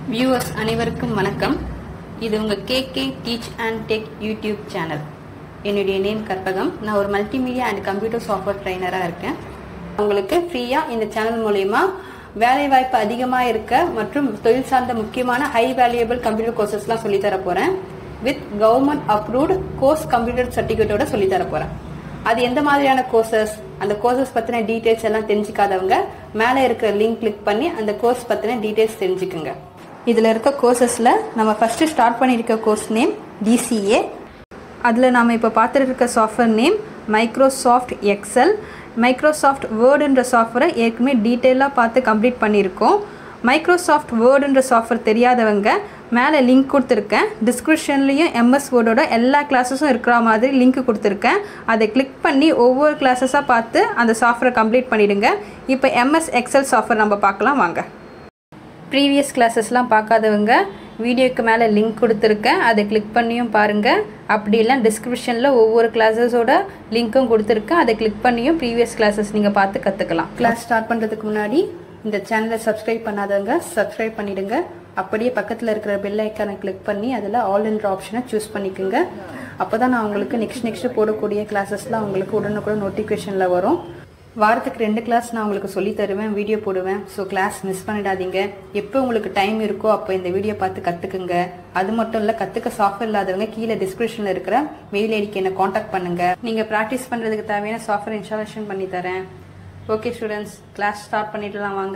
viewers அனைவருக்கும் வணக்கம் இது உங்கள் KK teach and tech YouTube channel என்னுடைய நேம் கற்பகம் நான் ஒரு மல்டிமீடியா அண்ட் கம்ப்யூட்டர் சாஃப்ட்வேர் ட்ரைனராக இருக்கேன் உங்களுக்கு ஃப்ரீயாக இந்த சேனல் மூலயமா வேலைவாய்ப்பு அதிகமாக இருக்க மற்றும் தொழில் சார்ந்த முக்கியமான ஹை வேல்யூபிள் கம்ப்யூட்டர் கோர்சஸ்லாம் சொல்லித்தர போகிறேன் with government approved course computer சர்டிஃபிகேட்டோட சொல்லித்தர போகிறேன் அது எந்த மாதிரியான கோர்சஸ் அந்த கோர்சஸ் பத்தின டீடைல்ஸ் எல்லாம் தெரிஞ்சுக்காதவங்க மேலே இருக்கிற லிங்க் கிளிக் பண்ணி அந்த கோர்ஸ் பத்தின டீடைல்ஸ் தெரிஞ்சுக்குங்க இதில் இருக்க கோர்சஸில் நம்ம ஃபர்ஸ்ட் ஸ்டார்ட் பண்ணியிருக்க கோர்ஸ் நேம் டிசிஏ அதில் நாம் இப்போ பார்த்துட்டு இருக்க software name Microsoft Excel Microsoft வேர்டுன்ற சாஃப்ட்வேரை ஏற்கனவே டீட்டெயிலாக பார்த்து கம்ப்ளீட் பண்ணியிருக்கோம் மைக்ரோசாஃப்ட் வேர்டுன்ற சாஃப்ட்வேர் தெரியாதவங்க மேலே லிங்க் கொடுத்துருக்கேன் டிஸ்கிரிப்ஷன்லேயும் எம்எஸ் வேர்டோட எல்லா கிளாஸஸும் இருக்கிற மாதிரி லிங்க் கொடுத்துருக்கேன் அதை கிளிக் பண்ணி ஒவ்வொரு கிளாஸஸாக பார்த்து அந்த சாஃப்ட்வேரை கம்ப்ளீட் பண்ணிடுங்க இப்போ எம்எஸ் எக்ஸல் சாஃப்ட்வேர் நம்ம பார்க்கலாம் வாங்க ப்ரீவியஸ் கிளாஸஸ்லாம் பார்க்காதவங்க வீடியோக்கு மேலே லிங்க் கொடுத்துருக்கேன் அதை கிளிக் பண்ணியும் பாருங்கள் அப்படி இல்லை டிஸ்கிரிப்ஷனில் ஒவ்வொரு கிளாஸஸோட லிங்க்கும் கொடுத்துருக்கேன் அதை கிளிக் பண்ணியும் ப்ரீவியஸ் கிளாஸஸ் நீங்கள் பார்த்து கற்றுக்கலாம் கிளாஸ் ஸ்டார்ட் பண்ணுறதுக்கு முன்னாடி இந்த சேனலை சப்ஸ்கிரைப் பண்ணாதவங்க சப்ஸ்கிரைப் பண்ணிடுங்க அப்படியே பக்கத்தில் இருக்கிற பெல் ஐக்கானை கிளிக் பண்ணி அதில் ஆல் என்ற ஆப்ஷனை சூஸ் பண்ணிக்கோங்க அப்போ தான் நான் உங்களுக்கு நெக்ஸ்ட் நெக்ஸ்ட் போடக்கூடிய கிளாஸஸ்லாம் உங்களுக்கு உடனுக்குடன் நோட்டிஃபிகேஷனில் வரும் வாரத்துக்கு ரெண்டு கிளாஸ் நான் உங்களுக்கு சொல்லி தருவேன் வீடியோ போடுவேன் ஸோ கிளாஸ் மிஸ் பண்ணிடாதீங்க எப்போ உங்களுக்கு டைம் இருக்கோ அப்போ இந்த வீடியோ பார்த்து கற்றுக்குங்க அது மட்டும் இல்லை கற்றுக்க சாஃப்ட்வேர் இல்லாதவங்க கீழே டிஸ்கிரிப்ஷனில் இருக்கிற மெயில் ஐடிக்கு என்ன காண்டாக்ட் பண்ணுங்க நீங்கள் ப்ராக்டிஸ் பண்ணுறதுக்கு தேவையான சாஃப்ட்வேர் இன்ஸ்டாலேஷன் பண்ணி தரேன் ஓகே ஸ்டூடெண்ட்ஸ் கிளாஸ் ஸ்டார்ட் பண்ணிடலாம் வாங்க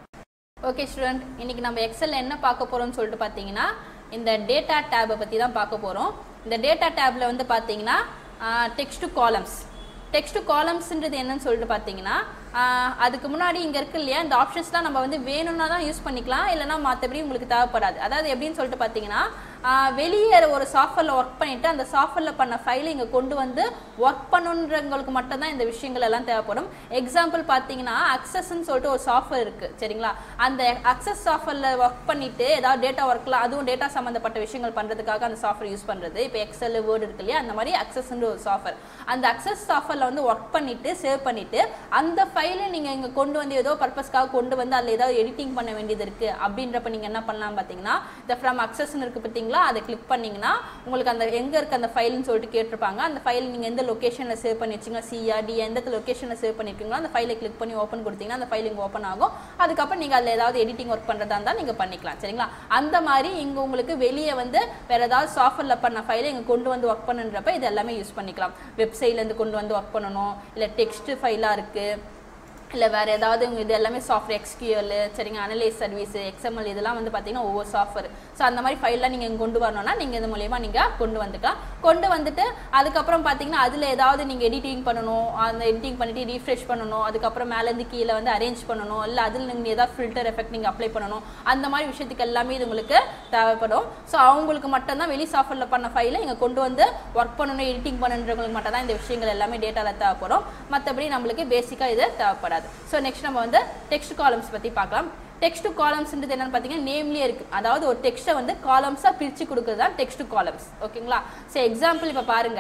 ஓகே ஸ்டூடெண்ட் இன்னைக்கு நம்ம எக்ஸல்ல என்ன பார்க்க போறோம்னு சொல்லிட்டு பார்த்தீங்கன்னா இந்த டேட்டா டேபை பற்றி தான் பார்க்க போகிறோம் இந்த டேட்டா டேப்ல வந்து பார்த்தீங்கன்னா text to columns text to காலம்ஸ்ன்றது என்னன்னு சொல்லிட்டு பார்த்தீங்கன்னா ஆஹ் அதுக்கு முன்னாடி இங்கே இருக்கு இல்லையா இந்த ஆப்ஷன்ஸ்லாம் நம்ம வந்து வேணும்னா தான் யூஸ் பண்ணிக்கலாம் இல்லைனா மற்றபடி உங்களுக்கு தேவைப்படாது அதாவது எப்படின்னு சொல்லிட்டு பார்த்தீங்கன்னா ஆஹ் வெளியே ஒரு சாஃப்ட்வேரில் ஒர்க் பண்ணிட்டு அந்த சாஃப்ட்வேரில் பண்ண ஃபைலை இங்கே கொண்டு வந்து ஒர்க் பண்ணுன்றவங்களுக்கு மட்டும் தான் இந்த விஷயங்கள் எல்லாம் தேவைப்படும் எக்ஸாம்பிள் பார்த்தீங்கன்னா அக்சஸ்ன்னு சொல்லிட்டு ஒரு சாஃப்ட்வேர் இருக்கு சரிங்களா அந்த அக்சஸ் சாஃப்ட்வேரில் ஒர்க் பண்ணிட்டு ஏதாவது டேட்டா ஒர்க்கில் அதுவும் டேட்டா சம்மந்தப்பட்ட விஷயங்கள் பண்ணுறதுக்காக அந்த சாஃப்ட்வேர் யூஸ் பண்ணுறது இப்போ எக்ஸல் வேர்டு இருக்கு இல்லையா அந்த மாதிரி அக்சஸ்ன்ற ஒரு சாஃப்ட்வேர் அந்த அக்சஸ் சாஃப்ட்வேரில் வந்து ஒர்க் பண்ணிட்டு சேவ் பண்ணிட்டு அந்த ஃபைலை நீங்கள் இங்கே கொண்டு வந்து ஏதோ பர்பஸ்க்காக கொண்டு வந்து அதில் ஏதாவது எடிட்டிங் பண்ண வேண்டியது இருக்கு அப்படின்றப்ப நீங்கள் என்ன பண்ணலாம் பார்த்தீங்கன்னா இந்த ஃப்ரம் அக்சஸ்ன்னு இருக்கு பார்த்தீங்களா அதை கிளிக் பண்ணீங்கன்னா உங்களுக்கு அந்த எங்கே இருக்க அந்த ஃபைல்னு சொல்லிட்டு கேட்டிருப்பாங்க அந்த ஃபைல் நீங்கள் எந்த லொக்கேஷனில் சேவ் பண்ணி வச்சிங்களா சிஆ டி எந்த லொக்கேஷனில் சேவ் பண்ணிருக்கீங்களோ அந்த ஃபைலை கிளிக் பண்ணி ஓப்பன் கொடுத்தீங்கன்னா அந்த ஃபைல் இங்கே ஓப்பன் ஆகும் அதுக்கப்புறம் நீங்கள் அதில் ஏதாவது எடிட்டிங் ஒர்க் பண்ணுறதா இருந்தால் நீங்கள் பண்ணிக்கலாம் சரிங்களா அந்த மாதிரி இங்கே உங்களுக்கு வெளியே வந்து வேற ஏதாவது சாஃப்ட்வேரில் பண்ண ஃபைலை இங்கே கொண்டு வந்து ஒர்க் பண்ணுன்றப்ப இது எல்லாமே யூஸ் பண்ணிக்கலாம் வெப்சைட்லேருந்து கொண்டு வந்து ஒர்க் பண்ணணும் இல்லை டெக்ஸ்ட் ஃபைலாக இருக்குது இல்லை வேறு ஏதாவது உங்க இது எல்லாமே சாஃப்ட்வேர் எக்ஸ்கியூஎல் சரிங்க அனலைஸ் சர்வீஸ் எக்ஸ்எம்எல் இதெல்லாம் வந்து பார்த்தீங்கன்னா ஒவ்வொரு சாஃப்ட்வேர் ஸோ அந்த மாதிரி ஃபைல்லாம் நீங்கள் இங்கே கொண்டு வரணும்னா நீங்கள் இது மூலயமா நீங்கள் கொண்டு வந்துக்கலாம் கொண்டு வந்துட்டு அதுக்கப்புறம் பார்த்தீங்கன்னா அதில் ஏதாவது நீங்கள் எடிட்டிங் பண்ணணும் அந்த எடிட்டிங் பண்ணிட்டு ரீஃப்ரெஷ் பண்ணணும் அதுக்கப்புறம் மேலேருந்து கீழே வந்து அரேஞ்ச் பண்ணணும் இல்லை அதில் நீங்கள் ஏதாவது ஃபில்டர் எஃபெக்ட் நீங்கள் அப்ளை பண்ணணும் அந்த மாதிரி விஷயத்துக்கு எல்லாமே இது உங்களுக்கு தேவைப்படும் ஸோ அவங்களுக்கு மட்டும்தான் வெளி சாஃப்ட்வேரில் பண்ண ஃபைலை இங்கே கொண்டு வந்து ஒர்க் பண்ணணும் எடிட்டிங் பண்ணுன்றவங்களுக்கு மட்டும் தான் இந்த விஷயங்கள் எல்லாமே டேட்டாவில் தேவைப்படும் மற்றபடி நம்மளுக்கு பேசிக்காக இது தேவைப்படாது ஸோ நெக்ஸ்ட் நம்ம வந்து டெக்ஸ்ட் காலம்ஸ் பற்றி பார்க்கலாம் டெக்ஸ்ட் காலம்ஸ்ன்றது என்னன்னு பார்த்தீங்கன்னா நேம்லேயே இருக்கு அதாவது ஒரு டெக்ஸ்ட்டை வந்து காலம்ஸாக பிரித்து கொடுக்குறது தான் டெக்ஸ்ட் காலம்ஸ் ஓகேங்களா ஸோ எக்ஸாம்பிள் இப்போ பாருங்க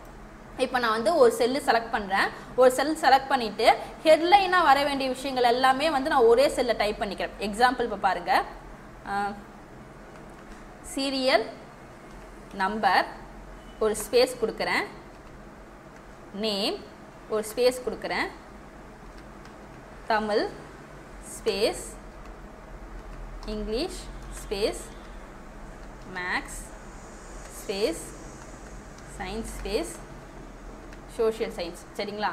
இப்போ நான் வந்து ஒரு செல்லு செலக்ட் பண்ணுறேன் ஒரு செல் செலக்ட் பண்ணிவிட்டு ஹெட்லைனாக வர வேண்டிய விஷயங்கள் எல்லாமே வந்து நான் ஒரே செல்லில் டைப் பண்ணிக்கிறேன் எக்ஸாம்பிள் இப்போ பாருங்கள் சீரியல் நம்பர் ஒரு ஸ்பேஸ் கொடுக்குறேன் நேம் ஒரு ஸ்பேஸ் கொடுக்குறேன் Tamil space English space maths space science space social science சரிங்களா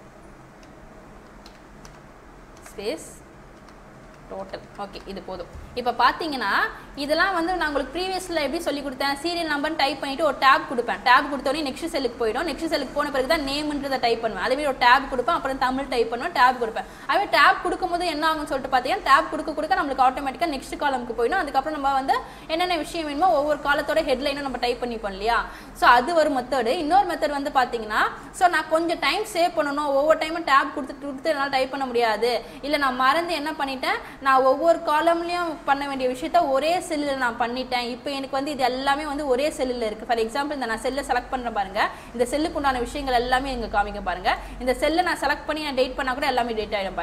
ஸ்பேஸ் டோட்டல் ஓகே இது போதும் இப்போ பார்த்தீங்கன்னா இதெல்லாம் வந்து நான் உங்களுக்கு ப்ரீவியஸில் எப்படி சொல்லி கொடுத்தேன் சீரியல் நம்பர் டைப் பண்ணிட்டு ஒரு டேப் கொடுப்பேன் டேப் கொடுத்தோடனே நெக்ஸ்ட் செல்லுக்கு போயிடும் நெக்ஸ்ட் செல்லுக்கு போன பிறகு தான் நேம்ன்றதை டைப் பண்ணுவேன் அதே மாதிரி ஒரு டேப் கொடுப்பேன் அப்புறம் தமிழ் டைப் பண்ணுவேன் டேப் கொடுப்பேன் அதே டேப் கொடுக்கும்போது என்ன ஆகும்னு சொல்லிட்டு பார்த்தீங்கன்னா டேப் கொடுக்க கொடுக்க நம்மளுக்கு ஆட்டோமேட்டிக்காக நெக்ஸ்ட் காலமுக்கு போயிடும் அதுக்கப்புறம் நம்ம வந்து என்னென்ன விஷயம் வேணுமோ ஒவ்வொரு காலத்தோட ஹெட்லைனும் நம்ம டைப் பண்ணிப்போம் இல்லையா ஸோ அது ஒரு மெத்தடு இன்னொரு மெத்தட் வந்து பார்த்தீங்கன்னா ஸோ நான் கொஞ்சம் டைம் சேவ் பண்ணணும் ஒவ்வொரு டைமும் டேப் கொடுத்துட்டு கொடுத்து என்னால் டைப் பண்ண முடியாது இல்லை நான் மறந்து என்ன பண்ணிட்டேன் நான் ஒவ்வொரு காலம்லையும் பண்ண வேண்டிய விஷயத்த ஒரே செல்லில் நான் பண்ணிட்டேன் இப்போ எனக்கு வந்து இது எல்லாமே வந்து ஒரே செல்லில் இருக்குது ஃபார் எக்ஸாம்பிள் இந்த நான் செல்லை செலக்ட் பண்ணுறேன் பாருங்க இந்த செல்லுக்கு உண்டான விஷயங்கள் எல்லாமே இங்கே காமிக்க பாருங்க இந்த செல்லை நான் செலக்ட் பண்ணி நான் டேட் பண்ணால் கூட எல்லாமே டேட் ஆகிடும் பாருங்க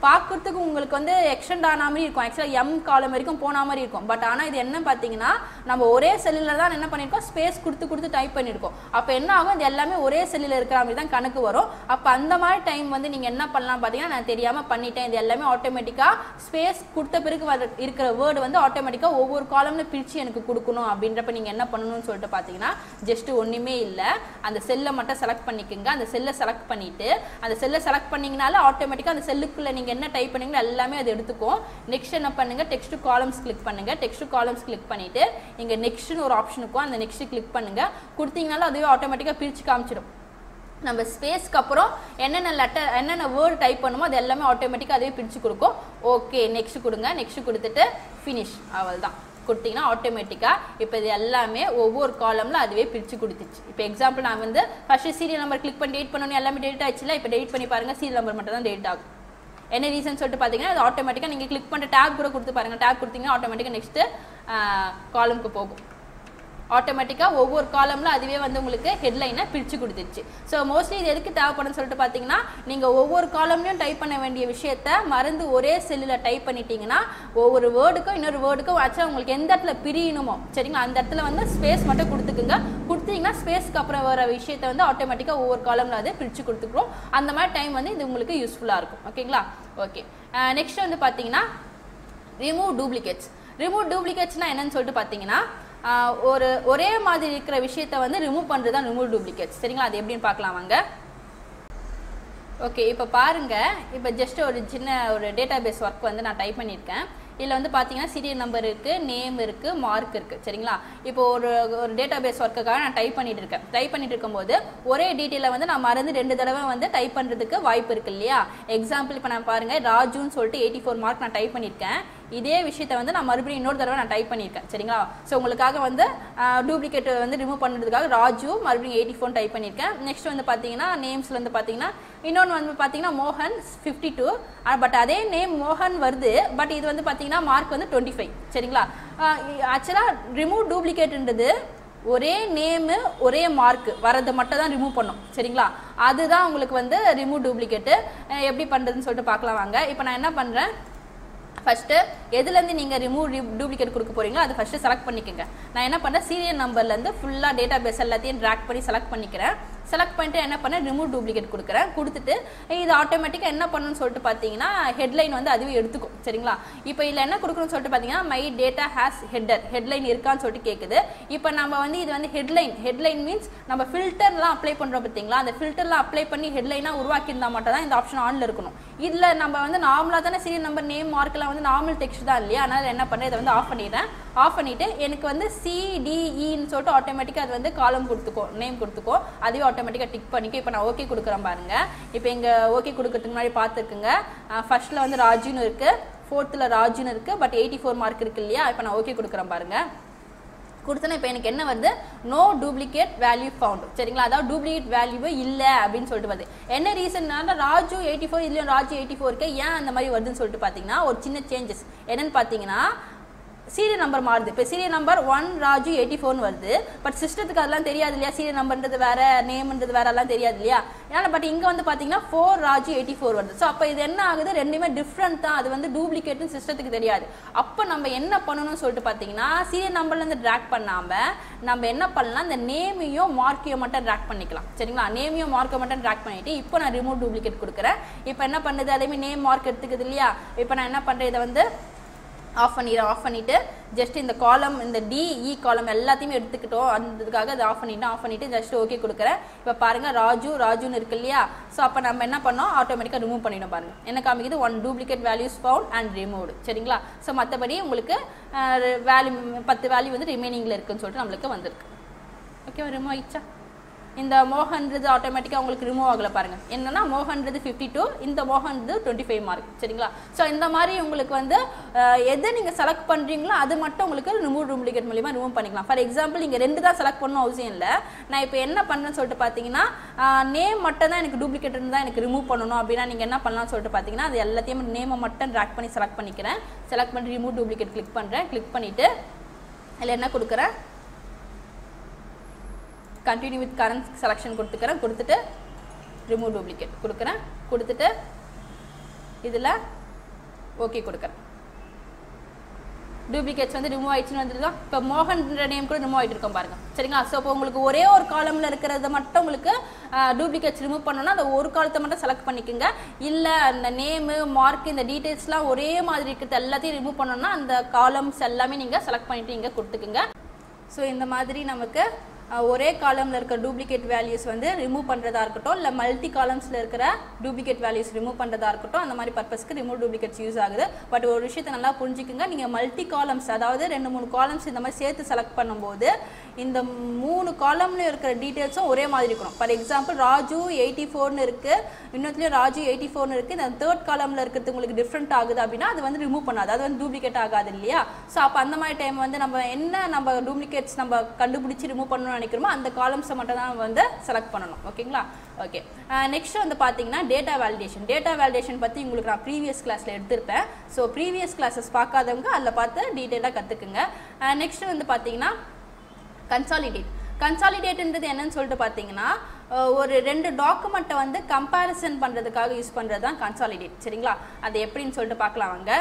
பார்க்கறதுக்கு உங்களுக்கு வந்து எக்ஸ்டெண்ட் ஆன மாதிரி இருக்கும் ஆக்சுவலாக எம் காலம் வரைக்கும் போன மாதிரி இருக்கும் பட் ஆனால் இது என்ன பார்த்தீங்கன்னா நம்ம ஒரே செல்லில் தான் என்ன பண்ணியிருக்கோம் ஸ்பேஸ் கொடுத்து கொடுத்து டைப் பண்ணியிருக்கோம் அப்போ என்ன ஆகும் இது எல்லாமே ஒரே செல்லில் இருக்கிற மாதிரி தான் கணக்கு வரும் அப்போ அந்த மாதிரி டைம் வந்து நீங்கள் என்ன பண்ணலாம் பார்த்தீங்கன்னா நான் தெரியாமல் பண்ணிட்டேன் இது எல்லாமே ஆட்டோமேட்டிக்காக ஸ்பேஸ் கொடுத்த பிறகு வர இருக்கிற வேர்டு வந்து ஆட்டோமேட்டிக்காக ஒவ்வொரு காலம்ல பிரித்து எனக்கு கொடுக்கணும் அப்படின்றப்ப நீங்கள் என்ன பண்ணணும்னு சொல்லிட்டு பார்த்தீங்கன்னா ஜஸ்ட் ஒன்றுமே இல்லை அந்த செல்லை மட்டும் செலக்ட் பண்ணிக்கோங்க அந்த செல்லை செலக்ட் பண்ணிட்டு அந்த செல்லை செலக்ட் பண்ணீங்கனால ஆட்டோமேட்டிக்காக அந்த செல்லுக்குள்ள நீங்கள் என்ன டைப் பண்ணீங்களோ எல்லாமே அது எடுத்துக்கும் நெக்ஸ்ட் என்ன பண்ணுங்க டெக்ஸ்ட் காலம்ஸ் கிளிக் பண்ணுங்க டெக்ஸ்ட் காலம்ஸ் கிளிக் பண்ணிட்டு இங்கே நெக்ஸ்ட்னு ஒரு ஆப்ஷன் இருக்கும் அந்த நெக்ஸ்ட் கிளிக் பண்ணுங்க கொடுத்தீங்கனாலும் அதுவே ஆட்டோமேட்டிக்காக பிரித்து காமிச்சிடும் நம்ம ஸ்பேஸ்க்கு அப்புறம் என்னென்ன லெட்டர் என்னென்ன வேர்டு டைப் பண்ணுமோ அது எல்லாமே ஆட்டோமேட்டிக்காக அதுவே பிரித்து கொடுக்கும் ஓகே நெக்ஸ்ட் கொடுங்க நெக்ஸ்ட் கொடுத்துட்டு ஃபினிஷ் அவள் தான் கொடுத்தீங்கன்னா ஆட்டோமேட்டிக்காக இப்போ இது எல்லாமே ஒவ்வொரு காலமில் அதுவே பிரித்து கொடுத்துச்சு இப்போ எக்ஸாம்பிள் நான் வந்து ஃபஸ்ட்டு சீரியல் நம்பர் கிளிக் பண்ணி டேட் பண்ணணும் எல்லாமே டேட் ஆச்சுல இப்போ டேட் பண்ணி பாருங்கள் சீரியல் நம்பர் மட்டும் தான் டேட் ஆகும் என்ன ரீசன் சொல்லிட்டு பார்த்தீங்கன்னா அது ஆட்டோமேட்டிக்காக நீங்கள் கிளிக் பண்ணுற டேப் கூட கொடுத்து பாருங்கள் டேப் கொடுத்தீங்கன்னா ஆட்டோமேட்டிக்காக நெக்ஸ்ட்டு காலமுக்கு போகும் ஆட்டோமேட்டிக்காக ஒவ்வொரு காலமில் அதுவே வந்து உங்களுக்கு ஹெட்லைனை பிரித்து கொடுத்துருச்சு ஸோ மோஸ்ட்லி இது எதுக்கு தேவைப்படும்னு சொல்லிட்டு பார்த்தீங்கன்னா நீங்கள் ஒவ்வொரு காலம்லையும் டைப் பண்ண வேண்டிய விஷயத்த மறந்து ஒரே செல்லில் டைப் பண்ணிட்டீங்கன்னா ஒவ்வொரு வேர்டுக்கும் இன்னொரு வேர்டுக்கும் ஆக்சுவலாக உங்களுக்கு எந்த இடத்துல பிரியணுமோ சரிங்களா அந்த இடத்துல வந்து ஸ்பேஸ் மட்டும் கொடுத்துக்குங்க கொடுத்தீங்கன்னா ஸ்பேஸ்க்கு அப்புறம் வர விஷயத்த வந்து ஆட்டோமேட்டிக்காக ஒவ்வொரு காலமில் அது பிரித்து கொடுத்துக்கிறோம் அந்த மாதிரி டைம் வந்து இது உங்களுக்கு யூஸ்ஃபுல்லாக இருக்கும் ஓகேங்களா ஓகே நெக்ஸ்ட் வந்து பார்த்தீங்கன்னா ரிமூவ் டூப்ளிகேட்ஸ் ரிமூவ் டூப்ளிகேட்ஸ்னா என்னன்னு சொல்லிட்டு பார்த்தீங்கன்னா ஆஹ் ஒரு ஒரே மாதிரி இருக்கிற விஷயத்த வந்து ரிமூவ் பண்ணுறது தான் ரிமூவ் டூப்ளிகேட்ஸ் சரிங்களா அது எப்படின்னு பார்க்கலாம் வாங்க ஓகே இப்போ பாருங்க இப்போ ஜஸ்ட் ஒரு சின்ன ஒரு டேட்டா பேஸ் ஒர்க் வந்து நான் டைப் பண்ணியிருக்கேன் இதில் வந்து பார்த்தீங்கன்னா சீரியல் நம்பர் இருக்குது நேம் இருக்குது மார்க் இருக்குது சரிங்களா இப்போ ஒரு ஒரு டேட்டா பேஸ் ஒர்க்குக்காக நான் டைப் பண்ணிட்டு இருக்கேன் டைப் பண்ணிட்டு இருக்கும்போது ஒரே டீட்டெயிலை வந்து நான் மறந்து ரெண்டு தடவை வந்து டைப் பண்ணுறதுக்கு வாய்ப்பு இருக்கு இல்லையா எக்ஸாம்பிள் இப்போ நான் பாருங்க ராஜுன்னு சொல்லிட்டு எயிட்டி ஃபோர் மார்க் நான் டைப் பண்ணியிருக்கேன் இதே விஷயத்தை வந்து நான் மறுபடியும் இன்னொரு தடவை நான் டைப் பண்ணியிருக்கேன் சரிங்களா ஸோ உங்களுக்காக வந்து டூப்ளிகேட் வந்து ரிமூவ் பண்ணுறதுக்காக ராஜு மறுபடியும் எயிட்டி ஃபோன் டைப் பண்ணியிருக்கேன் நெக்ஸ்ட் வந்து பார்த்தீங்கன்னா நேம்ஸில் வந்து பார்த்தீங்கன்னா இன்னொன்று வந்து பார்த்தீங்கன்னா மோகன் ஃபிஃப்டி டூ பட் அதே நேம் மோகன் வருது பட் இது வந்து பார்த்தீங்கன்னா மார்க் வந்து டுவெண்ட்டி ஃபைவ் சரிங்களா ஆக்சுவலாக ரிமூவ் டூப்ளிகேட்ன்றது ஒரே நேமு ஒரே மார்க் வரதை மட்டும் தான் ரிமூவ் பண்ணும் சரிங்களா அதுதான் உங்களுக்கு வந்து ரிமூவ் டூப்ளிகேட்டு எப்படி பண்ணுறதுன்னு சொல்லிட்டு பார்க்கலாம் வாங்க இப்போ நான் என்ன பண்ணுறேன் ஃபஸ்ட்டு எதுலேருந்து நீங்கள் ரிமூவ் டூப்ளிகேட் கொடுக்க போறீங்களோ அதை ஃபஸ்ட்டு செலக்ட் பண்ணிக்கோங்க நான் என்ன பண்ணுறேன் சீரியல் நம்பர்லேருந்து ஃபுல்லாக டேட்டா பேஸ் எல்லாத்தையும் ட்ராக் பண்ணி செலக்ட் பண்ணிக்கிறேன் செலக்ட் பண்ணிட்டு என்ன பண்ணேன் ரிமூவ் டூப்ளிகேட் கொடுக்குறேன் கொடுத்துட்டு இது ஆட்டோமேட்டிக்காக என்ன பண்ணணும்னு சொல்லிட்டு பார்த்தீங்கன்னா ஹெட்லைன் வந்து அதுவே எடுத்துக்கும் சரிங்களா இப்போ இதில் என்ன கொடுக்கணும்னு சொல்லிட்டு பார்த்தீங்கன்னா my data has header headline இருக்கான்னு சொல்லிட்டு கேட்குது இப்போ நம்ம வந்து இது வந்து ஹெட்லைன் ஹெட்லைன் மீன்ஸ் நம்ம ஃபில்டர்லாம் அப்ளை பண்ணுறோம் பார்த்தீங்களா அந்த ஃபில்டர்லாம் அப்ளை பண்ணி ஹெட்லைனாக உருவாக்கியிருந்தா மட்டும் தான் இந்த ஆப்ஷன் ஆனில் இருக்கணும் இதில் நம்ம வந்து நார்மலாக தானே சீரியல் நம்பர் நேம் மார்க்கெலாம் வந்து நார்மல் டெக்ஸ்ட் தான் இல்லையா அதனால் என்ன பண்ணுறேன் இதை வந்து ஆஃப் பண்ணிடுறேன் ஆஃப் பண்ணிவிட்டு எனக்கு வந்து சிடிஇன்னு சொல்லிட்டு ஆட்டோமேட்டிக்காக அது வந்து காலம் கொடுத்துக்கோ நேம் கொடுத்துக்கோ அதுவே ஆட்டோமேட்டிக்காக டிக் பண்ணிக்கோ இப்போ நான் ஓகே கொடுக்குறேன் பாருங்க இப்போ இங்கே ஓகே கொடுக்கறதுக்கு முன்னாடி பார்த்துருக்குங்க ஃபர்ஸ்ட்டில் வந்து ராஜுன்னு இருக்குது ஃபோர்த்தில் ராஜுன்னு இருக்குது பட் எயிட்டி ஃபோர் மார்க் இருக்கு இல்லையா இப்போ நான் ஓகே கொடுக்குறேன் பாருங்கள் கொடுத்தனா இப்போ எனக்கு என்ன வருது நோ டூப்ளிகேட் வேல்யூ ஃபவுண்ட் சரிங்களா அதாவது டூப்ளிகேட் வேல்யூவே இல்லை அப்படின்னு சொல்லிட்டு வருது என்ன ரீசன்னால ராஜு எயிட்டி ஃபோர் இதுலேயும் ராஜு எயிட்டி ஃபோருக்கு ஏன் அந்த மாதிரி வருதுன்னு சொல்லிட்டு பார்த்தீங்கன்னா ஒரு சின்ன சேஞ்சஸ் என்னன்னு பார்த்தீங்கன்னா சீரியல் நம்பர் மாறுது இப்போ serial number one Raju eighty ஃபோர்னு வருது பட் சிஸ்டத்துக்கு அதெல்லாம் தெரியாது இல்லையா சீரியல் நம்பர்ன்றது வேற நேம்ன்றது வேற எல்லாம் தெரியாது இல்லையா ஏன்னா பட் இங்கே வந்து பார்த்தீங்கன்னா ஃபோர் ராஜு எயிட்டி ஃபோர் வருது ஸோ அப்போ இது என்ன ஆகுது ரெண்டுமே டிஃப்ரெண்ட் தான் அது வந்து டூப்ளிகேட்னு சிஸ்டத்துக்கு தெரியாது அப்போ நம்ம என்ன பண்ணணும்னு சொல்லிட்டு பார்த்தீங்கன்னா சீரியல் நம்பர்லேருந்து ட்ராக் பண்ணாமல் நம்ம என்ன பண்ணலாம் இந்த நேமையும் மார்க்கையும் மட்டும் ட்ராக் பண்ணிக்கலாம் சரிங்களா நேமையும் மார்க்கை மட்டும் ட்ராக் பண்ணிட்டு இப்போ நான் ரிமூவ் டூப்ளிகேட் கொடுக்குறேன் இப்போ என்ன பண்ணுது அதேமாதிரி நேம் மார்க் எடுத்துக்குது இல்லையா இப்போ நான் என்ன பண்ணுறேன் இதை வந்து ஆஃப் பண்ணிடுறேன் ஆஃப் பண்ணிவிட்டு ஜஸ்ட் இந்த காலம் இந்த டிஇ காலம் எல்லாத்தையுமே எடுத்துக்கிட்டோம் அந்ததுக்காக அதை ஆஃப் பண்ணிவிட்டு ஆஃப் பண்ணிவிட்டு ஜஸ்ட் ஓகே கொடுக்குறேன் இப்போ பாருங்கள் ராஜு ராஜுன்னு இருக்கு இல்லையா ஸோ அப்போ நம்ம என்ன பண்ணோம் ஆட்டோமேட்டிக்காக ரிமூவ் பண்ணிடும் பாருங்கள் என்ன காமிக்குது one duplicate values found and removed சரிங்களா ஸோ மற்றபடி உங்களுக்கு வேல்யூ பத்து வேல்யூ வந்து ரிமைனிங்கில் இருக்குன்னு சொல்லிட்டு நம்மளுக்கு வந்திருக்கு ஓகேவா ரிமூவ் ஆயிடுச்சா இந்த மோகன்றது ஆட்டோமேட்டிக்காக உங்களுக்கு ரிமூவ் ஆகல பாருங்க என்னன்னா மோகன்றது ஃபிஃப்டி டூ இந்த மோகன்றது டுவெண்ட்டி ஃபைவ் மார்க் சரிங்களா ஸோ இந்த மாதிரி உங்களுக்கு வந்து அஹ், எதை நீங்கள் செலக்ட் பண்ணுறீங்களோ அது மட்டும் உங்களுக்கு ரிமூவ் டூப்ளிகேட் மூலியமாக ரிமூவ் பண்ணிக்கலாம் ஃபார் எக்ஸாம்பிள் நீங்கள் ரெண்டு தான் செலக்ட் பண்ணணும் அவசியம் இல்லை நான் இப்போ என்ன பண்ணேன்னு சொல்லிட்டு பார்த்தீங்கன்னா நேம் மட்டும் தான் எனக்கு டூப்ளிகேட் இருந்தால் எனக்கு ரிமூவ் பண்ணணும் அப்படின்னா நீங்கள் என்ன பண்ணலாம்னு சொல்லிட்டு பார்த்தீங்கன்னா அது எல்லாத்தையும் நேமை மட்டும் ட்ராக் பண்ணி செலக்ட் பண்ணிக்கிறேன் செலக்ட் பண்ணி ரிமூவ் டூப்ளிகேட் கிளிக் பண்ணுறேன் கிளிக் பண்ணிவிட்டு அதில் என்ன கொடுக்குறேன் கண்டினியூ வித் கரண்ட் செலெக்ஷன் கொடுத்துக்கிறேன் கொடுத்துட்டு ரிமூவ் டூப்ளிகேட் கொடுக்குறேன் கொடுத்துட்டு இதில் ஓகே கொடுக்குறேன் டூப்ளிகேட்ஸ் வந்து ரிமூவ் ஆயிடுச்சுன்னு வந்துருதா இப்போ மோகன்ற நேம் கூட ரிமூவ் ஆகிட்டு இருக்கோம் பாருங்க சரிங்களா ஸோ இப்போ உங்களுக்கு ஒரே ஒரு காலமில் இருக்கிறத மட்டும் உங்களுக்கு டூப்ளிகேட்ஸ் ரிமூவ் பண்ணணும்னா அந்த ஒரு காலத்தை மட்டும் செலக்ட் பண்ணிக்கோங்க இல்லை அந்த நேமு மார்க் இந்த டீட்டெயில்ஸ்லாம் ஒரே மாதிரி இருக்கிறது எல்லாத்தையும் ரிமூவ் பண்ணணும்னா அந்த காலம்ஸ் எல்லாமே நீங்கள் செலக்ட் பண்ணிட்டு இங்கே கொடுத்துக்குங்க ஸோ இந்த மாதிரி நமக்கு அஹ், ஒரே காலமில் இருக்க டூப்ளிகேட் வேல்யூஸ் வந்து ரிமூவ் பண்ணுறதா இருக்கட்டும் இல்லை மல்டி காலம்ஸில் இருக்கிற டூப்ளிகேட் வேல்யூஸ் ரிமூவ் பண்ணுறதா இருக்கட்டும் அந்த மாதிரி பர்பஸ்க்கு ரிமூவ் டூப்ளிகேட்ஸ் யூஸ் ஆகுது பட் ஒரு விஷயத்தை நல்லா புரிஞ்சுக்குங்க நீங்கள் மல்டி காலம்ஸ் அதாவது ரெண்டு மூணு காலம்ஸ் இந்த மாதிரி சேர்த்து செலக்ட் பண்ணும்போது இந்த மூணு காலம்ல இருக்கிற டீட்டெயில்ஸும் ஒரே மாதிரி இருக்கணும் ஃபார் எக்ஸாம்பிள் ராஜு எயிட்டி ஃபோர்னு இருக்குது இன்னொருத்துலேயும் ராஜு எயிட்டி ஃபோர்னு இருக்குது இந்த தேர்ட் காலமில் இருக்கிறது உங்களுக்கு டிஃப்ரெண்ட் ஆகுது அப்படின்னா அது வந்து ரிமூவ் பண்ணாது அது வந்து டூப்ளிகேட் ஆகாது இல்லையா ஸோ அப்போ அந்த மாதிரி டைம் வந்து நம்ம என்ன நம்ம டூப்ளிகேட்ஸ் நம்ம கண்டுபிடிச்சி ரிமூவ் பண்ணணும்னு நினைக்கிறோமோ அந்த காலம்ஸை மட்டும் தான் நம்ம வந்து செலக்ட் பண்ணணும் ஓகேங்களா ஓகே நெக்ஸ்ட் வந்து பார்த்தீங்கன்னா டேட்டா வேலிடேஷன் டேட்டா வேலிடேஷன் பற்றி உங்களுக்கு நான் ப்ரீவியஸ் கிளாஸில் எடுத்திருப்பேன் ஸோ ப்ரீவியஸ் கிளாஸஸ் பார்க்காதவங்க அதில் பார்த்து டீட்டெயிலாக கற்றுக்குங்க நெக்ஸ்ட் வந்து பார்த்தீங்கன்னா கன்சாலிடேட் கன்சாலிடேட்ன்றது என்னன்னு சொல்லிட்டு பார்த்தீங்கன்னா அஹ், ஒரு ரெண்டு டாக்குமெண்ட்டை வந்து கம்பேரிசன் பண்ணுறதுக்காக யூஸ் பண்ணுறது தான் கன்சாலிடேட் சரிங்களா அது எப்படின்னு சொல்லிட்டு பார்க்கலாம் வாங்க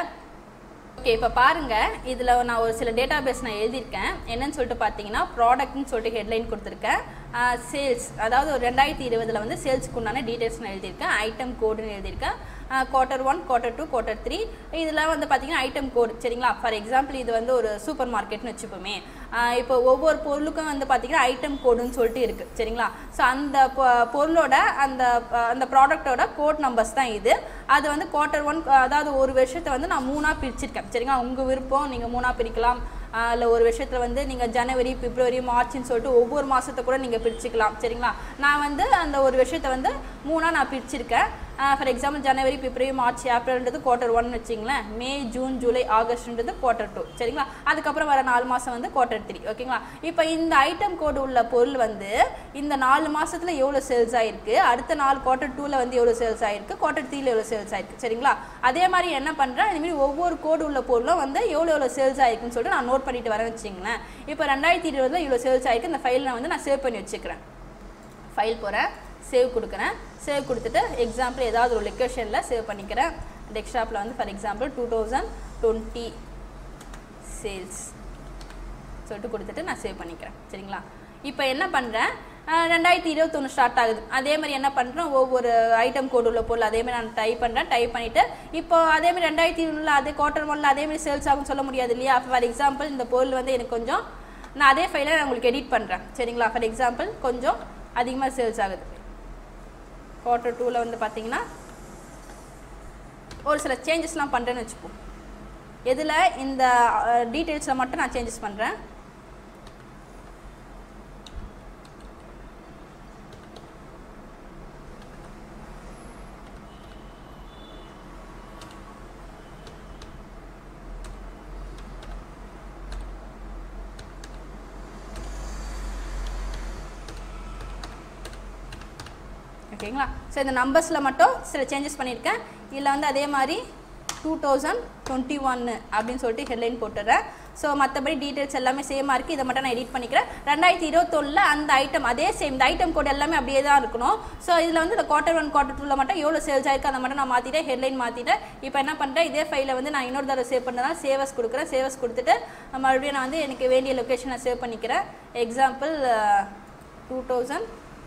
ஓகே இப்போ பாருங்க இதில் நான் ஒரு சில டேட்டா பேஸ் நான் எழுதியிருக்கேன் என்னன்னு சொல்லிட்டு பார்த்தீங்கன்னா ப்ராடக்ட்னு சொல்லிட்டு ஹெட்லைன் கொடுத்துருக்கேன் சேல்ஸ் அதாவது ஒரு ரெண்டாயிரத்தி இருபதில் வந்து சேல்ஸ்க்கு உண்டான டீட்டெயில்ஸ் நான் எழுதியிருக்கேன் ஐட்டம் கோடுன்னு எழுதியிருக்கேன் quarter one quarter two quarter three இதில் வந்து பார்த்தீங்கன்னா ஐட்டம் கோடு சரிங்களா ஃபார் எக்ஸாம்பிள் இது வந்து ஒரு சூப்பர் மார்க்கெட்னு வச்சுப்போமே ஆஹ் இப்போ ஒவ்வொரு பொருளுக்கும் வந்து பார்த்தீங்கன்னா ஐட்டம் கோடுன்னு சொல்லிட்டு இருக்குது சரிங்களா ஸோ அந்த பொ- பொருளோட அந்த அஹ், அந்த ப்ராடக்ட்டோட கோட் நம்பர்ஸ் தான் இது அது வந்து குவார்ட்டர் ஒன் அதாவது ஒரு வருஷத்தை வந்து நான் மூணாக பிரிச்சிருக்கேன் சரிங்களா உங்கள் விருப்பம் நீங்கள் மூணாக பிரிக்கலாம் இல்லை ஒரு வருஷத்தில் வந்து நீங்கள் ஜனவரி பிப்ரவரி மார்ச்னு சொல்லிட்டு ஒவ்வொரு மாதத்தை கூட நீங்கள் பிரிச்சுக்கலாம் சரிங்களா நான் வந்து அந்த ஒரு வருஷத்தை வந்து மூணாக நான் பிரிச்சிருக்கேன் ஃபார் எக்ஸாம்பிள் ஜனவரி பிப்ரவரி மார்ச் ஏப்ரல்ன்றது குவார்ட்டர் ஒன் வச்சிங்களேன் மே ஜூன் ஜூலை ஆகஸ்ட்ன்றது குவார்ட்டர் டூ சரிங்களா அதுக்கப்புறம் வர நாலு மாதம் வந்து குவார்ட்டர் த்ரீ ஓகேங்களா இப்போ இந்த ஐட்டம் கோடு உள்ள பொருள் வந்து இந்த நாலு மாசத்துல எவ்வளோ சேல்ஸ் ஆயிருக்கு அடுத்த நாலு குவார்ட்டர் டூவில் வந்து எவ்வளோ சேல்ஸ் ஆயிருக்கு குவார்ட்டர் த்ரீல எவ்வளோ சேல்ஸ் ஆயிருக்கு சரிங்களா அதே மாதிரி என்ன பண்ணுறேன் இதுமாரி ஒவ்வொரு கோடு உள்ள பொருளும் வந்து எவ்வளோ எவ்வளோ சேல்ஸ் ஆயிருக்குன்னு சொல்லிட்டு நான் நோட் பண்ணிட்டு வரேன் வச்சுங்களேன் இப்போ ரெண்டாயிரத்தி இருபதுல இவ்வளோ சேல்ஸ் ஆயிருக்கு இந்த ஃபைல் நான் வந்து நான் சேவ் பண்ணி வச்சுக்கிறேன் ஃபைல் போகிறேன் சேவ் கொடுக்குறேன் சேவ் கொடுத்துட்டு எக்ஸாம்பிள் ஏதாவது ஒரு லொக்கேஷனில் சேவ் பண்ணிக்கிறேன் டெஸ்க்டாப்பில் வந்து for example two thousand twenty sales சொல்லிட்டு கொடுத்துட்டு நான் சேவ் பண்ணிக்கிறேன் சரிங்களா இப்போ என்ன பண்ணுறேன் ரெண்டாயிரத்தி இருபத்தொன்று ஸ்டார்ட் ஆகுது அதே மாதிரி என்ன பண்ணுறேன் ஒவ்வொரு ஐட்டம் கோடு உள்ள பொருள் அதே மாதிரி நான் டைப் பண்ணுறேன் டைப் பண்ணிவிட்டு இப்போ அதே மாதிரி ரெண்டாயிரத்தி இருபதுல அதே குவார்டர் ஒன்ல அதே மாதிரி சேல்ஸ் ஆகும்னு சொல்ல முடியாது இல்லையா ஃபார் எக்ஸாம்பிள் இந்த பொருள் வந்து எனக்கு கொஞ்சம் நான் அதே ஃபைலை நான் உங்களுக்கு எடிட் பண்ணுறேன் சரிங்களா ஃபார் எக்ஸாம்பிள் கொஞ்சம் அதிகமாக சேல்ஸ் ஆகுது குவார்டர் டூவில் வந்து பார்த்தீங்கன்னா ஒரு சில சேஞ்சஸ்லாம் பண்ணுறேன்னு வச்சுப்போம் எதில் இந்த டீட்டெயில்ஸில் மட்டும் நான் சேஞ்சஸ் பண்ணுறேன் ஓகேங்களா ஸோ இந்த நம்பர்ஸில் மட்டும் சில சேஞ்சஸ் பண்ணியிருக்கேன் இதில் வந்து அதே மாதிரி டூ தௌசண்ட் டுவெண்ட்டி ஒன்னு அப்படின்னு சொல்லிட்டு ஹெட்லைன் போட்டுடுறேன் ஸோ மற்றபடி டீட்டெயில்ஸ் எல்லாமே சேமாக இருக்குது இதை மட்டும் நான் எடிட் பண்ணிக்கிறேன் ரெண்டாயிரத்தி இருபத்தொன்னில் அந்த ஐட்டம் அதே சேம் இந்த ஐட்டம் கோட் எல்லாமே அப்படியே தான் இருக்கணும் ஸோ இதில் வந்து இந்த குவார்டர் ஒன் குவார்டர் டூவில் மட்டும் எவ்வளோ சேல்ஸ் ஆயிருக்கு அதை மட்டும் நான் மாற்றிட்டேன் ஹெட்லைன் மாற்றிட்டேன் இப்போ என்ன பண்ணுறேன் இதே ஃபைலை வந்து நான் இன்னொரு தடவை சேவ் பண்ணதான் சேவஸ் கொடுக்குறேன் சேவஸ் கொடுத்துட்டு மறுபடியும் நான் வந்து எனக்கு வேண்டிய லொக்கேஷனை சேவ் பண்ணிக்கிறேன் example two thousand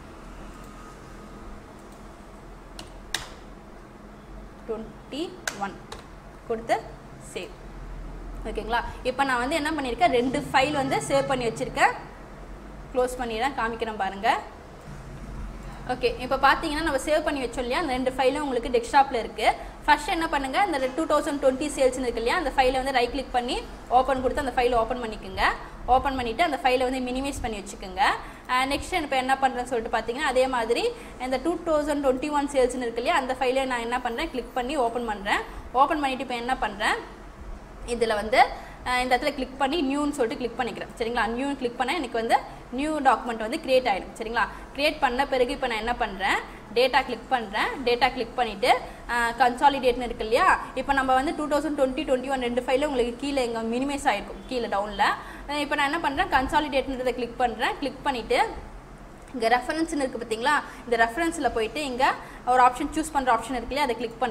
twenty one கொடுத்து சேவ் ஓகேங்களா இப்போ நான் வந்து என்ன பண்ணியிருக்கேன் ரெண்டு ஃபைல் வந்து சேவ் பண்ணி வச்சுருக்கேன் க்ளோஸ் பண்ணிடுறேன் காமிக்கிறேன் பாருங்கள் ஓகே இப்போ பார்த்தீங்கன்னா நம்ம சேவ் பண்ணி வச்சோம் இல்லையா அந்த ரெண்டு ஃபைலும் உங்களுக்கு டெஸ்க்டாப்பில் இருக்குது ஃபர்ஸ்ட் என்ன பண்ணுங்கள் இந்த டூ தௌசண்ட் டுவெண்ட்டி சேல்ஸ்னு இருக்கு இல்லையா அந்த ஃபைலை வந்து ரைட் கிளிக் பண்ணி ஓப்பன் கொடுத்து அந்த ஃபைலை ஓப்பன் பண்ணிக்கோங்க ஓப்பன் பண்ணிவிட்டு அந்த ஃபைலை வந்து மினிமைஸ் பண்ணி வச்சுக்கோங்க நெக்ஸ்ட் இப்போ என்ன பண்ணுறேன்னு சொல்லிட்டு பார்த்தீங்கன்னா அதே மாதிரி இந்த டூ தௌசண்ட் டுவெண்ட்டி ஒன் சேல்ஸ்னு இருக்கு இல்லையா அந்த ஃபைலை நான் என்ன பண்ணுறேன் கிளிக் பண்ணி ஓப்பன் பண்ணுறேன் ஓப்பன் பண்ணிவிட்டு இப்போ என்ன பண்ணுறேன் இதில் வந்து அஹ், இந்த இடத்துல கிளிக் பண்ணி நியூன்னு சொல்லிட்டு கிளிக் பண்ணிக்கிறேன் சரிங்களா நியூன்னு கிளிக் பண்ணால் எனக்கு வந்து நியூ டாக்குமெண்ட் வந்து கிரியேட் ஆகிடும் சரிங்களா கிரியேட் பண்ண பிறகு இப்போ நான் என்ன பண்ணுறேன் டேட்டா கிளிக் பண்ணுறேன் டேட்டா கிளிக் பண்ணிவிட்டு கன்சாலிடேட்னு இருக்கு இல்லையா இப்போ நம்ம வந்து two thousand twenty twenty one ரெண்டு ஃபைலும் உங்களுக்கு கீழே எங்கே மினிமைஸ் ஆகிருக்கும் கீழே டவுனில் இப்போ நான் என்ன பண்ணுறேன் கன்சாலிடேட்ன்றதை கிளிக் பண்ணுறேன் கிளிக் பண்ணிவிட்டு இங்கே ரெஃபரன்ஸ்னு இருக்குது பார்த்தீங்களா இந்த ரெஃபரன்ஸில் போயிட்டு இங்கே ஒரு ஆப்ஷன் சூஸ் பண்ணுற ஆப்ஷன் இருக்கு இல்லையா அதை கிளிக் பண்ணுறேன்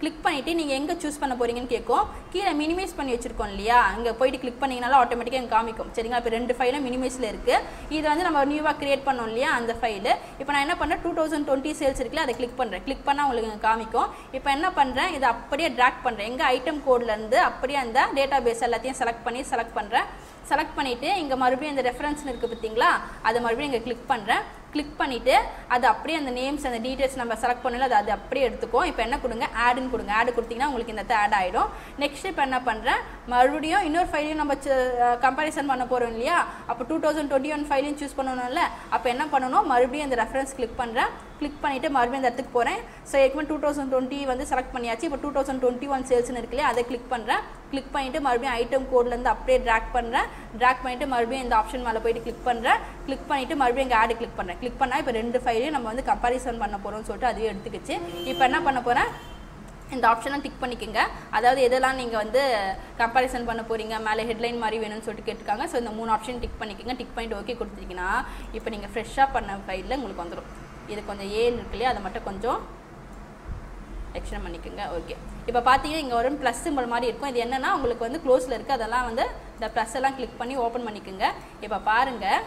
கிளிக் பண்ணிவிட்டு நீங்கள் எங்கே சூஸ் பண்ண போகிறீங்கன்னு கேட்கும் கீழே மினிமைஸ் பண்ணி வச்சுருக்கோம் இல்லையா இங்கே போயிட்டு கிளிக் பண்ணிங்கனால ஆட்டோமேட்டிக்காக எங்க காமிக்கும் சரிங்களா இப்போ ரெண்டு ஃபைலும் மினிமைஸில் இருக்குது இது வந்து நம்ம நியூவாக கிரியேட் பண்ணோம் இல்லையா அந்த ஃபைலு இப்போ நான் என்ன பண்ணுறேன் டூ தௌசண்ட் டுவெண்ட்டி சேல்ஸ் இருக்குல்ல அதை கிளிக் பண்ணுறேன் கிளிக் பண்ணால் உங்களுக்கு இங்க காமிக்கும் இப்போ என்ன பண்ணுறேன் இதை அப்படியே ட்ராக் பண்ணுறேன் எங்கள் ஐட்டம் கோட்லேருந்து அப்படியே அந்த டேட்டா பேஸ் எல்லாத்தையும் செலக்ட் பண்ணி செலக்ட் பண்ணுறேன் செலக்ட் பண்ணிவிட்டு இங்கே மறுபடியும் இந்த ரெஃபரன்ஸ்னு இருக்குது பார்த்தீங்களா அதை மறுபடியும் இங்கே கிளிக் பண்ணுறேன் கிளிக் பண்ணிவிட்டு அது அப்படியே அந்த நேம்ஸ் அந்த டீட்டெயில்ஸ் நம்ம செலக்ட் பண்ணல அது அது அப்படியே எடுத்துக்கும் இப்போ என்ன கொடுங்க ஆடுன்னு கொடுங்க ஆடு கொடுத்தீங்கன்னா உங்களுக்கு இந்த ஆட் ஆகிடும் நெக்ஸ்ட் இப்போ என்ன பண்ணுறேன் மறுபடியும் இன்னொரு ஃபைலையும் நம்ம கம்பேரிசன் பண்ண போகிறோம் இல்லையா அப்போ டூ தௌசண்ட் டுவெண்ட்டி ஒன் ஃபைலையும் சூஸ் பண்ணணும்ல அப்போ என்ன பண்ணணும் மறுபடியும் இந்த ரெஃபரன்ஸ் கிளிக் பண்ணுறேன் கிளிக் பண்ணிவிட்டு மறுபடியும் இந்த இடத்துக்கு போகிறேன் ஸோ ஏற்கனவே டூ தௌசண்ட் டுவெண்ட்டி வந்து செலக்ட் பண்ணியாச்சு இப்போ டூ தௌசண்ட் டுவெண்ட்டி ஒன் சேல்ஸ்னு இருக்கு இல்லையா அதை கிளிக் பண்ணுறேன் கிளிக் பண்ணிவிட்டு மறுபடியும் ஐட்டம் கோட்லேருந்து அப்படியே ட்ராக் பண்ணுறேன் ட்ராக் பண்ணிவிட்டு மறுபடியும் இந்த ஆப்ஷன் மேலே போயிட்டு கிளிக் பண்ணுறேன் கிளிக் பண்ணிவிட்டு மறுபடியும் இங்கே ஆடு கிளிக் பண்ணுறேன் கிளிக் பண்ணால் இப்போ ரெண்டு ஃபைலையும் நம்ம வந்து கம்பாரிசன் பண்ண போகிறோம்னு சொல்லிட்டு அதுவே எடுத்துக்கிச்சு இப்போ என்ன பண்ண போகிறேன் இந்த ஆப்ஷனை டிக் பண்ணிக்கோங்க அதாவது எதெல்லாம் நீங்கள் வந்து கம்பாரிசன் பண்ண போகிறீங்க மேலே ஹெட்லைன் மாதிரி வேணும்னு சொல்லிட்டு கேட்டுருக்காங்க ஸோ இந்த மூணு ஆப்ஷன் டிக் பண்ணிக்கோங்க டிக் பண்ணிட்டு ஓகே கொடுத்துட்டீங்கன்னா இப்போ நீங்கள் ஃப்ரெஷ்ஷாக பண்ண ஃபைலில் உங்களுக்கு வந்துடும் இது கொஞ்சம் ஏன்னு இருக்கு இல்லையா அதை மட்டும் கொஞ்சம் எக்ஸ்டன் பண்ணிக்கோங்க ஓகே இப்போ பார்த்தீங்கன்னா இங்கே ஒரு ப்ளஸ் சிம்பிள் மாதிரி இருக்கும் இது என்னன்னா உங்களுக்கு வந்து க்ளோஸில் இருக்குது அதெல்லாம் வந்து இந்த ப்ளஸ் எல்லாம் கிளிக் பண்ணி ஓப்பன் பண்ணிக்கோங்க இப்போ பாருங்கள்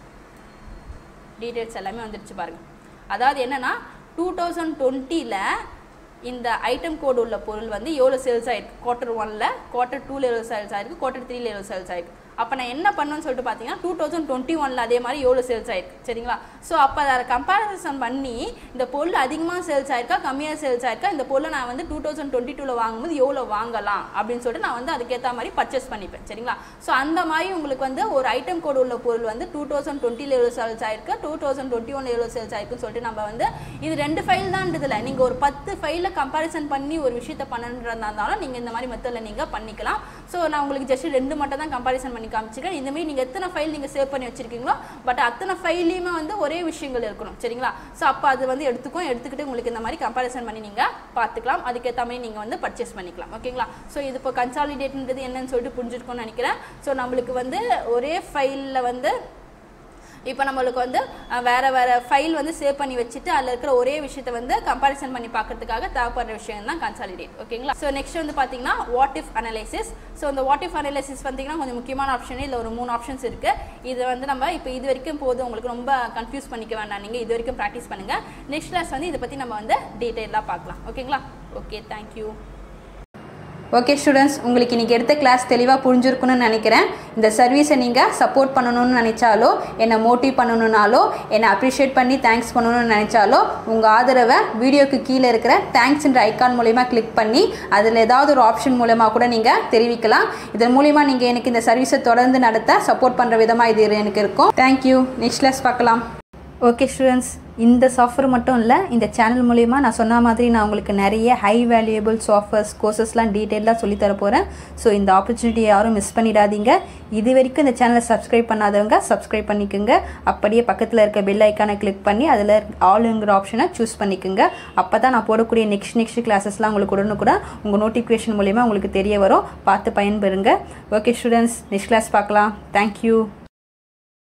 டீட்டெயில்ஸ் எல்லாமே வந்துடுச்சு பாருங்கள் அதாவது என்னன்னா டூ தௌசண்ட் டுவெண்ட்டியில் இந்த ஐட்டம் கோடு உள்ள பொருள் வந்து எவ்வளோ சேல்ஸ் ஆயிருக்கு குவார்ட்டர் ஒனில் குவார்ட்டர் டூல எவ்வளோ சேல்ஸ் ஆயிருக்கு குவார்ட்டர் த்ரீல எவ்வளோ சேல்ஸ் ஆயிருக்கு அப்போ நான் என்ன பண்ணணும்னு சொல்லிட்டு பார்த்தீங்கன்னா டூ தௌசண்ட் டுவெண்ட்டி ஒனில் அதே மாதிரி எவ்வளோ சேல்ஸ் ஆயிருக்கு சரிங்களா ஸோ அப்போ அதை கம்பேரிசன் பண்ணி இந்த பொருள் அதிகமாக சேல்ஸ் ஆயிருக்கா கம்மியாக சேல்ஸ் ஆயிருக்கா இந்த பொருளை நான் வந்து டூ தௌசண்ட் டுவெண்ட்டி டூவில் வாங்கும்போது எவ்வளோ வாங்கலாம் அப்படின்னு சொல்லிட்டு நான் வந்து அதுக்கேற்ற மாதிரி பர்ச்சேஸ் பண்ணிப்பேன் சரிங்களா ஸோ அந்த மாதிரி உங்களுக்கு வந்து ஒரு ஐட்டம் கோடு உள்ள பொருள் வந்து டூ தௌசண்ட் டுவெண்ட்டியில் எவ்வளோ சேல்ஸ் ஆயிருக்கு டூ தௌசண்ட் டுவெண்ட்டி ஒன் எவ்வளோ சேல்ஸ் ஆயிருக்குன்னு சொல்லிட்டு நம்ம வந்து இது ரெண்டு ஃபைல் தான் இல்லை நீங்கள் ஒரு பத்து ஃபைலில் கம்பேரிசன் பண்ணி ஒரு விஷயத்தை பண்ணுறதாலும் நீங்கள் இந்த மாதிரி மெத்தடில் நீங்கள் பண்ணிக்கலாம் ஸோ நான் உங்களுக்கு ஜஸ்ட் ரெண்டு மட்டும் தான் கம்பேரிசன் பண்ணி காமிச்சிருக்கேன் இந்த மாதிரி நீங்கள் எத்தனை ஃபைல் நீங்கள் சேவ் பண்ணி வச்சிருக்கீங்களோ பட் அத்தனை ஃபைல்லையுமே வந்து ஒரே விஷயங்கள் இருக்கணும் சரிங்களா ஸோ அப்போ அது வந்து எடுத்துக்கும் எடுத்துக்கிட்டு உங்களுக்கு இந்த மாதிரி கம்பேரிசன் பண்ணி நீங்கள் பார்த்துக்கலாம் அதுக்கேற்ற மாதிரி நீங்கள் வந்து பர்ச்சேஸ் பண்ணிக்கலாம் ஓகேங்களா ஸோ இது இப்போ கன்சாலிடேட்ன்றது என்னன்னு சொல்லிட்டு புரிஞ்சிருக்கும்னு நினைக்கிறேன் ஸோ நம்மளுக்கு வந்து ஒரே ஃபைலில் வந்து இப்போ நம்மளுக்கு வந்து அஹ், வேற வேற ஃபைல் வந்து சேவ் பண்ணி வச்சுட்டு அதில் இருக்கிற ஒரே விஷயத்தை வந்து கம்பேரிசன் பண்ணி பார்க்கறதுக்காக தேவைப்படுற விஷயம் தான் கன்சாலிடேட் ஓகேங்களா ஸோ நெக்ஸ்ட் வந்து பார்த்தீங்கன்னா வாட் இஃப் அனலைசிஸ் ஸோ இந்த வாட் இஃப் அனலைசிஸ் பார்த்தீங்கன்னா கொஞ்சம் முக்கியமான ஆப்ஷன் இல்லை ஒரு மூணு ஆப்ஷன்ஸ் இருக்கு இது வந்து நம்ம இப்போ இது வரைக்கும் போதும் உங்களுக்கு ரொம்ப கன்ஃபியூஸ் பண்ணிக்க வேண்டாம் நீங்கள் இது வரைக்கும் ப்ராக்டிஸ் பண்ணுங்க நெக்ஸ்ட் கிளாஸ் வந்து இதை பற்றி நம்ம வந்து டீட்டெயிலாக பார்க்கலாம் ஓகேங்களா ஓகே தேங்க்யூ ஓகே ஸ்டூடெண்ட்ஸ் உங்களுக்கு இன்றைக்கி எடுத்த கிளாஸ் தெளிவாக புரிஞ்சிருக்குன்னு நினைக்கிறேன் இந்த சர்வீஸை நீங்கள் சப்போர்ட் பண்ணணும்னு நினச்சாலோ என்னை மோட்டிவ் பண்ணணுன்னாலோ என்னை அப்ரிஷியேட் பண்ணி தேங்க்ஸ் பண்ணணும்னு நினச்சாலோ உங்கள் ஆதரவை வீடியோக்கு கீழே இருக்கிற தேங்க்ஸ்ன்ற ஐக்கான் மூலயமா கிளிக் பண்ணி அதில் ஏதாவது ஒரு ஆப்ஷன் மூலமா கூட நீங்கள் தெரிவிக்கலாம் இதன் மூலிமா நீங்கள் எனக்கு இந்த சர்வீஸை தொடர்ந்து நடத்த சப்போர்ட் பண்ணுற விதமாக இது எனக்கு இருக்கும் தேங்க்யூ நெக்ஸ்ட் கிளாஸ் பார்க்கலாம் ஓகே ஸ்டூடெண்ட்ஸ் இந்த சாஃப்ட்வேர் மட்டும் இல்லை இந்த சேனல் மூலிமா நான் சொன்ன மாதிரி நான் உங்களுக்கு நிறைய ஹை வேல்யூபிள் சாஃப்ட்வேர்ஸ் கோர்சஸ்லாம் டீட்டெயிலாக சொல்லித்தர போகிறேன் ஸோ இந்த ஆப்பர்ச்சுனிட்டி யாரும் மிஸ் பண்ணிடாதீங்க இது வரைக்கும் இந்த சேனலை சப்ஸ்கிரைப் பண்ணாதவங்க சப்ஸ்கிரைப் பண்ணிக்கோங்க அப்படியே பக்கத்தில் இருக்க பெல் ஐக்கானை கிளிக் பண்ணி அதில் ஆளுங்கிற ஆப்ஷனை சூஸ் பண்ணிக்கோங்க அப்போ தான் நான் போடக்கூடிய நெக்ஸ்ட் நெக்ஸ்ட் கிளாஸஸ்லாம் உங்களுக்கு உடனுக்குடன் உங்கள் நோட்டிஃபிகேஷன் மூலிமா உங்களுக்கு தெரிய வரும் பார்த்து பயன்பெறுங்க ஓகே ஸ்டூடெண்ட்ஸ் நெக்ஸ்ட் கிளாஸ் பார்க்கலாம் தேங்க்யூ